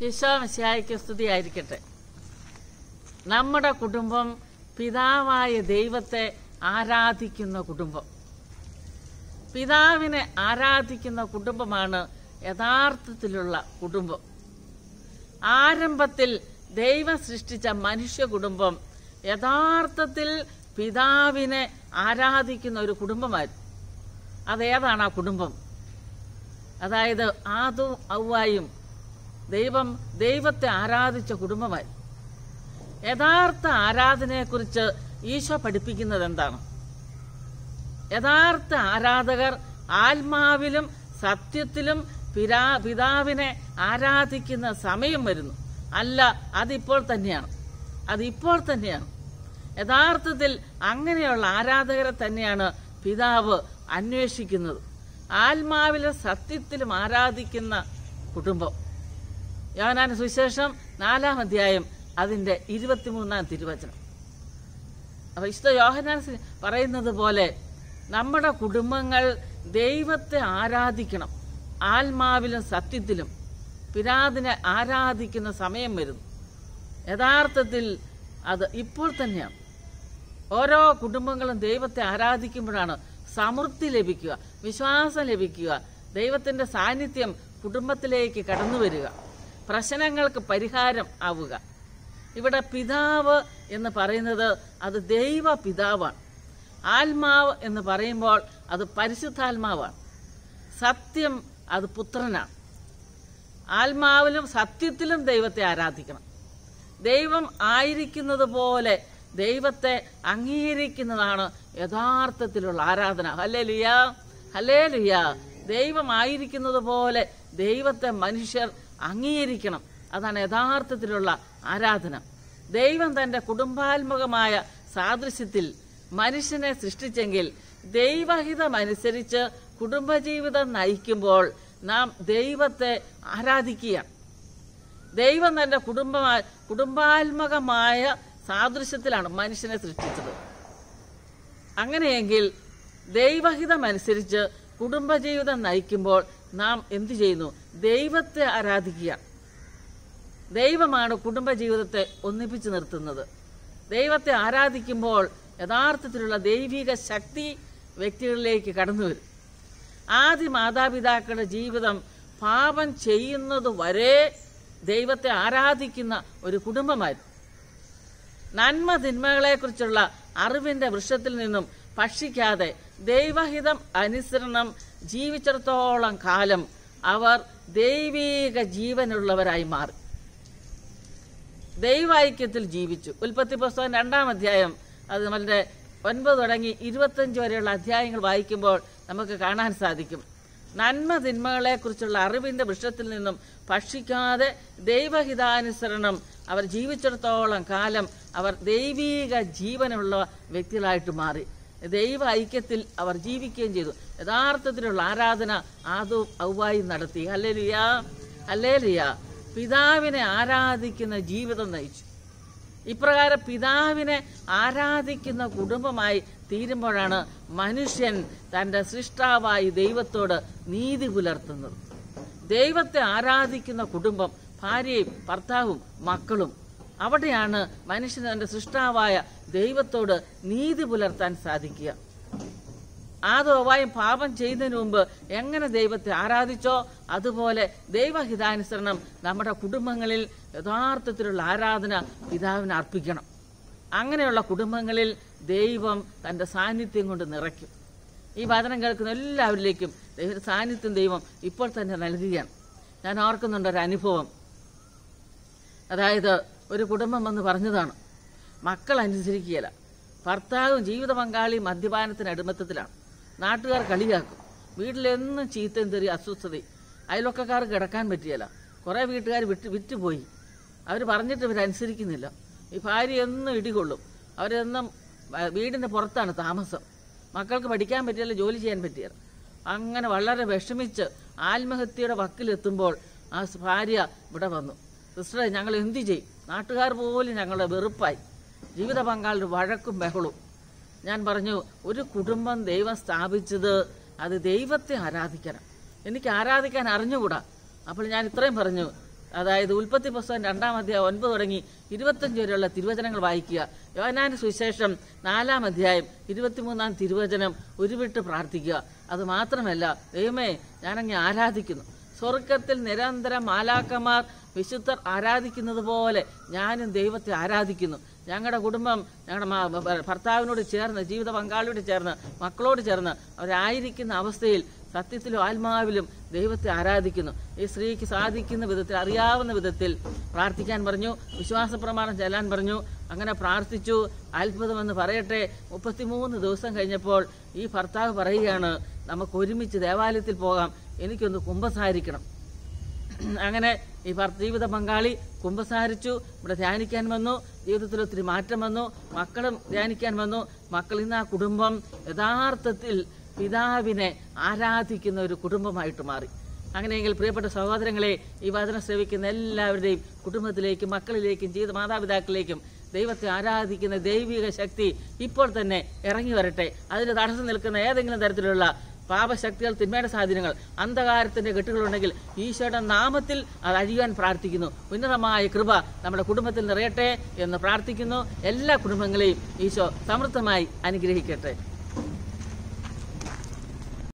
ഈശോമിശിഹായ്ക്ക് സ്തുതിയായിരിക്കട്ടെ നമ്മുടെ കുടുംബം പിതാവായ ദൈവത്തെ ആരാധിക്കുന്ന കുടുംബം പിതാവിനെ ആരാധിക്കുന്ന കുടുംബമാണ് യഥാർത്ഥത്തിലുള്ള കുടുംബം ആരംഭത്തിൽ ദൈവം സൃഷ്ടിച്ച മനുഷ്യ കുടുംബം യഥാർത്ഥത്തിൽ പിതാവിനെ ആരാധിക്കുന്ന ഒരു കുടുംബമായിരുന്നു അതേതാണ് ആ കുടുംബം അതായത് ആദും ഔവായും ദൈവം ദൈവത്തെ ആരാധിച്ച കുടുംബമായി യഥാർത്ഥ ആരാധനയെക്കുറിച്ച് ഈശോ പഠിപ്പിക്കുന്നത് എന്താണ് യഥാർത്ഥ ആരാധകർ ആത്മാവിലും സത്യത്തിലും പിരാ പിതാവിനെ ആരാധിക്കുന്ന സമയം വരുന്നു അല്ല അതിപ്പോൾ തന്നെയാണ് അതിപ്പോൾ തന്നെയാണ് യഥാർത്ഥത്തിൽ അങ്ങനെയുള്ള ആരാധകരെ തന്നെയാണ് പിതാവ് അന്വേഷിക്കുന്നത് ആത്മാവിലും സത്യത്തിലും ആരാധിക്കുന്ന കുടുംബം യോഹനാന സുവിശേഷം നാലാം അധ്യായം അതിന്റെ ഇരുപത്തിമൂന്നാം തിരുവചനം അപ്പൊ വിശുദ്ധ യോഹനാൻ സി- പറയുന്നത് പോലെ നമ്മുടെ കുടുംബങ്ങൾ ദൈവത്തെ ആരാധിക്കണം ആത്മാവിലും സത്യത്തിലും പിതാവിനെ ആരാധിക്കുന്ന സമയം വരുന്നു യഥാർത്ഥത്തിൽ അത് ഇപ്പോൾ തന്നെയാണ് ഓരോ കുടുംബങ്ങളും ദൈവത്തെ ആരാധിക്കുമ്പോഴാണ് സമൃദ്ധി ലഭിക്കുക വിശ്വാസം ലഭിക്കുക ദൈവത്തിന്റെ സാന്നിധ്യം കുടുംബത്തിലേക്ക് കടന്നു വരിക പ്രശ്നങ്ങൾക്ക് പരിഹാരം ആവുക ഇവിടെ പിതാവ് എന്ന് പറയുന്നത് അത് ദൈവ പിതാവാണ് ആത്മാവ് എന്ന് പറയുമ്പോൾ അത് പരിശുദ്ധാത്മാവാണ് സത്യം അത് പുത്രനാണ് ആത്മാവിലും സത്യത്തിലും ദൈവത്തെ ആരാധിക്കണം ദൈവം ആയിരിക്കുന്നത് പോലെ ദൈവത്തെ അംഗീകരിക്കുന്നതാണ് യഥാർത്ഥത്തിലുള്ള ആരാധന ഹല്ലേ ലുയ ഹല്ലേ ലുയ ദൈവമായിരിക്കുന്നത് പോലെ ദൈവത്തെ മനുഷ്യർ അംഗീകരിക്കണം അതാണ് യഥാർത്ഥത്തിലുള്ള ആരാധന ദൈവം തന്റെ കുടുംബാത്മകമായ സാദൃശ്യത്തിൽ മനുഷ്യനെ സൃഷ്ടിച്ചെങ്കിൽ ദൈവഹിതമനുസരിച്ച് കുടുംബജീവിതം നയിക്കുമ്പോൾ നാം ദൈവത്തെ ആരാധിക്കുകയാണ് ദൈവം തന്റെ കുടുംബമായ കുടുംബാത്മകമായ സാദൃശ്യത്തിലാണ് മനുഷ്യനെ സൃഷ്ടിച്ചത് അങ്ങനെയെങ്കിൽ ദൈവഹിതമനുസരിച്ച് കുടുംബജീവിതം നയിക്കുമ്പോൾ നാം എന്തു ചെയ്യുന്നു ദൈവത്തെ ആരാധിക്കുക ദൈവമാണ് കുടുംബജീവിതത്തെ ഒന്നിപ്പിച്ചു നിർത്തുന്നത് ദൈവത്തെ ആരാധിക്കുമ്പോൾ യഥാർത്ഥത്തിലുള്ള ദൈവിക ശക്തി വ്യക്തികളിലേക്ക് കടന്നു വരും ആദ്യ മാതാപിതാക്കളുടെ ജീവിതം പാപം ചെയ്യുന്നത് വരെ ദൈവത്തെ ആരാധിക്കുന്ന ഒരു കുടുംബമായിരുന്നു നന്മ തിന്മകളെക്കുറിച്ചുള്ള അറിവിന്റെ വൃക്ഷത്തിൽ നിന്നും ഭക്ഷിക്കാതെ ദൈവഹിതം അനുസരണം ജീവിച്ചിടത്തോളം കാലം അവർ ദൈവീക ജീവനുള്ളവരായി മാറി ദൈവൈക്യത്തിൽ ജീവിച്ചു ഉൽപ്പത്തി പുസ്തകം രണ്ടാം അധ്യായം അത് നമ്മളുടെ ഒൻപത് തുടങ്ങി ഇരുപത്തഞ്ച് വരെയുള്ള അധ്യായങ്ങൾ വായിക്കുമ്പോൾ നമുക്ക് കാണാൻ സാധിക്കും നന്മ തിന്മകളെക്കുറിച്ചുള്ള അറിവിന്റെ വൃക്ഷത്തിൽ നിന്നും ഭക്ഷിക്കാതെ ദൈവഹിതാനുസരണം അവർ ജീവിച്ചിടത്തോളം കാലം അവർ ദൈവീക ജീവനുള്ള വ്യക്തികളായിട്ട് മാറി ദൈവ ഐക്യത്തിൽ അവർ ജീവിക്കുകയും ചെയ്തു യഥാർത്ഥത്തിലുള്ള ആരാധന ആദവും ഔവായും നടത്തി ഹല്ലേലുയ ഹല്ലേലുയ പിതാവിനെ ആരാധിക്കുന്ന ജീവിതം നയിച്ചു ഇപ്രകാരം പിതാവിനെ ആരാധിക്കുന്ന കുടുംബമായി തീരുമ്പോഴാണ് മനുഷ്യൻ തന്റെ സൃഷ്ടാവായി ദൈവത്തോട് നീതി പുലർത്തുന്നത് ദൈവത്തെ ആരാധിക്കുന്ന കുടുംബം ഭാര്യയും ഭർത്താവും മക്കളും അവിടെയാണ് മനുഷ്യന് തന്റെ സൃഷ്ടാവായ ദൈവത്തോട് നീതി പുലർത്താൻ സാധിക്കുക ആദോവായും പാപം ചെയ്യുന്നതിന് മുമ്പ് എങ്ങനെ ദൈവത്തെ ആരാധിച്ചോ അതുപോലെ ദൈവഹിതാനുസരണം നമ്മുടെ കുടുംബങ്ങളിൽ യഥാർത്ഥത്തിലുള്ള ആരാധന പിതാവിന് അർപ്പിക്കണം അങ്ങനെയുള്ള കുടുംബങ്ങളിൽ ദൈവം തന്റെ സാന്നിധ്യം കൊണ്ട് നിറയ്ക്കും ഈ വചനം കേൾക്കുന്ന എല്ലാവരിലേക്കും ദൈവ സാന്നിധ്യം ദൈവം ഇപ്പോൾ തന്നെ നൽകുകയാണ് ഞാൻ ഓർക്കുന്നുണ്ട് ഒരു അനുഭവം അതായത് ഒരു കുടുംബം വന്ന് പറഞ്ഞതാണ് മക്കൾ അനുസരിക്കുകയില്ല ഭർത്താവും ജീവിത പങ്കാളിയും മദ്യപാനത്തിന് അടിമത്തത്തിലാണ് നാട്ടുകാർ കളിയാക്കും വീട്ടിലെന്നും ചീത്തയും തെറി അസ്വസ്ഥതയും അയൽവക്കക്കാർ കിടക്കാൻ പറ്റിയല്ല കുറേ വീട്ടുകാർ വിട്ട് വിറ്റുപോയി അവർ പറഞ്ഞിട്ട് ഇവരനുസരിക്കുന്നില്ല ഈ ഭാര്യ എന്നും ഇടികൊള്ളും അവരെന്നും വ- വീടിൻ്റെ പുറത്താണ് താമസം മക്കൾക്ക് പഠിക്കാൻ പറ്റിയല്ല ജോലി ചെയ്യാൻ പറ്റിയല്ല അങ്ങനെ വളരെ വിഷമിച്ച് ആത്മഹത്യയുടെ വക്കിലെത്തുമ്പോൾ ആ സ് ഭാര്യ ഇവിടെ വന്നു സിസ്റ്ററെ ഞങ്ങൾ എന്തു ചെയ്യും നാട്ടുകാർ പോലും ഞങ്ങളുടെ വെറുപ്പായി ജീവിത പങ്കാളിയുടെ വഴക്കും ബഹളവും ഞാൻ പറഞ്ഞു ഒരു കുടുംബം ദൈവം സ്ഥാപിച്ചത് അത് ദൈവത്തെ ആരാധിക്കണം എനിക്ക് ആരാധിക്കാൻ അറിഞ്ഞുകൂടാ അപ്പോൾ ഞാൻ ഇത്രയും പറഞ്ഞു അതായത് ഉൽപ്പത്തി പുസ്തകം രണ്ടാം അധ്യായം ഒൻപത് തുടങ്ങി ഇരുപത്തഞ്ച് വരെയുള്ള തിരുവചനങ്ങൾ വായിക്കുക യോഹന്നാന്റെ സുവിശേഷം നാലാം അധ്യായം ഇരുപത്തിമൂന്നാം തിരുവചനം ഉരുവിട്ട് പ്രാർത്ഥിക്കുക അത് മാത്രമല്ല ദൈവമേ ഞാനങ്ങ് ആരാധിക്കുന്നു സ്വർഗത്തിൽ നിരന്തരം മാലാക്കന്മാർ വിശുദ്ധർ ആരാധിക്കുന്നത് പോലെ ഞാനും ദൈവത്തെ ആരാധിക്കുന്നു ഞങ്ങളുടെ കുടുംബം ഞങ്ങളുടെ മാ- ഭ- ഭർത്താവിനോട് ചേർന്ന് ജീവിത പങ്കാളിയോട് ചേർന്ന് മക്കളോട് ചേർന്ന് അവരായിരിക്കുന്ന അവസ്ഥയിൽ സത്യത്തിലും ആത്മാവിലും ദൈവത്തെ ആരാധിക്കുന്നു ഈ സ്ത്രീക്ക് സാധിക്കുന്ന വിധത്തിൽ അറിയാവുന്ന വിധത്തിൽ പ്രാർത്ഥിക്കാൻ പറഞ്ഞു വിശ്വാസ പ്രമാണം ചെല്ലാൻ പറഞ്ഞു അങ്ങനെ പ്രാർത്ഥിച്ചു അത്ഭുതമെന്ന് പറയട്ടെ മുപ്പത്തിമൂന്ന് ദിവസം കഴിഞ്ഞപ്പോൾ ഈ ഭർത്താവ് പറയുകയാണ് നമുക്ക് ഒരുമിച്ച് ദേവാലയത്തിൽ പോകാം എനിക്കൊന്ന് കുമ്പസാരിക്കണം അങ്ങനെ ഈ ഭർ- ജീവിത പങ്കാളി കുമ്പസാരിച്ചു ഇവിടെ ധ്യാനിക്കാൻ വന്നു ജീവിതത്തിൽ ഒത്തിരി മാറ്റം വന്നു മക്കളും ധ്യാനിക്കാൻ വന്നു മക്കൾ ഇന്ന് ആ കുടുംബം യഥാർത്ഥത്തിൽ പിതാവിനെ ആരാധിക്കുന്ന ഒരു കുടുംബമായിട്ട് മാറി അങ്ങനെയെങ്കിൽ പ്രിയപ്പെട്ട സഹോദരങ്ങളെ ഈ വചനം ശ്രവിക്കുന്ന എല്ലാവരുടെയും കുടുംബത്തിലേക്കും മക്കളിലേക്കും ജീവിത മാതാപിതാക്കളിലേക്കും ദൈവത്തെ ആരാധിക്കുന്ന ദൈവിക ശക്തി ഇപ്പോൾ തന്നെ ഇറങ്ങി വരട്ടെ അതിന് തടസ്സം നിൽക്കുന്ന ഏതെങ്കിലും തരത്തിലുള്ള പാപശക്തികൾ തിന്മയുടെ സ്വാധീനങ്ങൾ അന്ധകാരത്തിന്റെ കെട്ടുകളുണ്ടെങ്കിൽ ഈശോയുടെ നാമത്തിൽ അത് അഴിയാൻ പ്രാർത്ഥിക്കുന്നു ഉന്നതമായ കൃപ നമ്മുടെ കുടുംബത്തിൽ നിറയട്ടെ എന്ന് പ്രാർത്ഥിക്കുന്നു എല്ലാ കുടുംബങ്ങളെയും ഈശോ സമൃദ്ധമായി അനുഗ്രഹിക്കട്ടെ